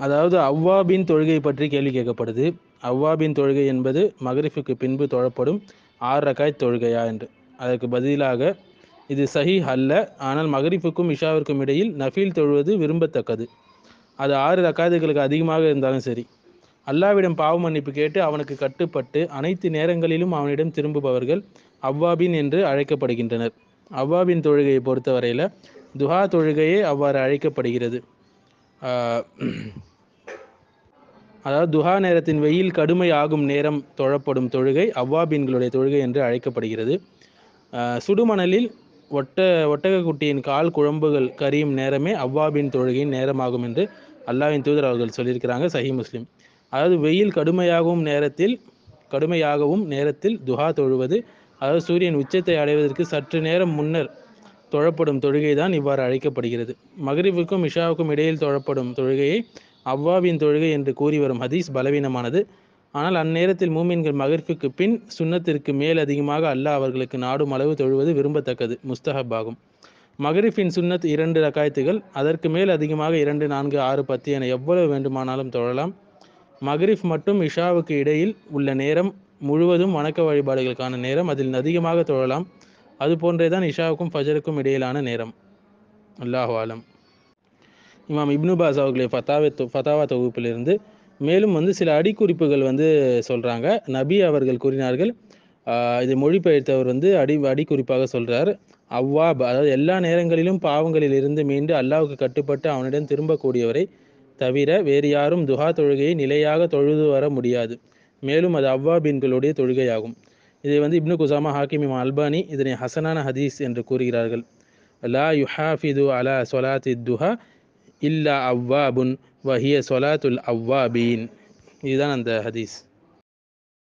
அதாவது அவ்வாபின் தொழுகை பற்றி கேள்வி கேட்கப்படுது அவ்வாபின் தொழுகை என்பது மகரிஃபுக்கு பின்பு தொழப்படும் ஆறு ரகாய் தொழுகையா என்று அதற்கு பதிலாக இது சஹி அல்ல ஆனால் மகரிஃபுக்கும் இஷாவிற்கும் இடையில் நஃபீல் தொழுவது விரும்பத்தக்கது அது ஆறு ரக்காதுகளுக்கு அதிகமாக இருந்தாலும் சரி அல்லாவிடம் பாவ மன்னிப்பு கேட்டு அவனுக்கு கட்டுப்பட்டு அனைத்து நேரங்களிலும் அவனிடம் திரும்புபவர்கள் அவ்வாபின் என்று அழைக்கப்படுகின்றனர் அவ்வாபின் தொழுகையை பொறுத்தவரையில் துஹா தொழுகையே அவ்வாறு அழைக்கப்படுகிறது ஆஹ் அதாவது துஹா நேரத்தின் வெயில் கடுமை ஆகும் நேரம் தொழப்படும் தொழுகை அவ்வாபீன்களுடைய தொழுகை என்று அழைக்கப்படுகிறது ஆஹ் சுடுமணலில் ஒட்ட ஒட்டகக்குட்டியின் கால் குழம்புகள் கரியும் நேரமே அவ்வாபின் தொழுகையின் நேரமாகும் என்று அல்லாஹ்வின் தூதர் அவர்கள் சொல்லியிருக்கிறாங்க சஹி முஸ்லிம் அதாவது வெயில் கடுமையாகவும் நேரத்தில் கடுமையாகவும் நேரத்தில் துஹா தொழுவது அதாவது சூரியன் உச்சத்தை அடைவதற்கு சற்று நேரம் முன்னர் தொழப்படும் தொழுகை தான் இவ்வாறு அழைக்கப்படுகிறது மகரிபுக்கும் இஷாவுக்கும் இடையில் தொழப்படும் தொழுகையை அவ்வாவின் தொழுகை என்று கூறி வரும் ஹதீஸ் பலவீனமானது ஆனால் அந்நேரத்தில் மூமின்கள் மகரிஃபுக்கு பின் சுன்னத்திற்கு மேல் அதிகமாக அல்லாஹ் அவர்களுக்கு நாடும் அளவு தொழுவது விரும்பத்தக்கது முஸ்தஹப் ஆகும் மகரிஃபின் சுன்னத் இரண்டு ரக்காயத்துகள் அதற்கு மேல் அதிகமாக இரண்டு நான்கு ஆறு பத்து என எவ்வளவு வேண்டுமானாலும் தொழலாம் மகரிஃப் மற்றும் இஷாவுக்கு இடையில் உள்ள நேரம் முழுவதும் வணக்க வழிபாடுகளுக்கான நேரம் அதில் அதிகமாக தொழலாம் அது போன்றே தான் இஷாவுக்கும் ஃபஜருக்கும் இடையிலான நேரம் அல்லாஹு ஆலம் இமாம் இப்னு பாஸ் அவர்களுடைய ஃபத்தாவை தொ- ஃபத்தாவா தொகுப்பிலிருந்து மேலும் வந்து சில அடிக்குறிப்புகள் வந்து சொல்கிறாங்க நபி அவர்கள் கூறினார்கள் ஆஹ் இதை மொழிபெயர்த்தவர் வந்து அடி அடிக்குறிப்பாக சொல்றார் அவ்வாப் அதாவது எல்லா நேரங்களிலும் பாவங்களில் இருந்து மீண்டு அல்லாஹ்வுக்கு கட்டுப்பட்டு அவனிடம் திரும்பக்கூடியவரை தவிர வேறு யாரும் துஹா தொழுகையை நிலையாக தொழுது வர முடியாது மேலும் அது அவ்வாபின்களுடைய தொழுகையாகும் இதை வந்து இப்னு குசாமா ஹாக்கிம் இமாம் அல்பானி இதனை ஹசனான ஹதீஸ் என்று கூறுகிறார்கள் லா யுஹாஃபிது அலா சொலாத்தி துஹா இல்லா அவ்வாபுன் வஹிய சொலாத்துல் அவ்வாபீன் இதுதான் அந்த ஹதீஸ்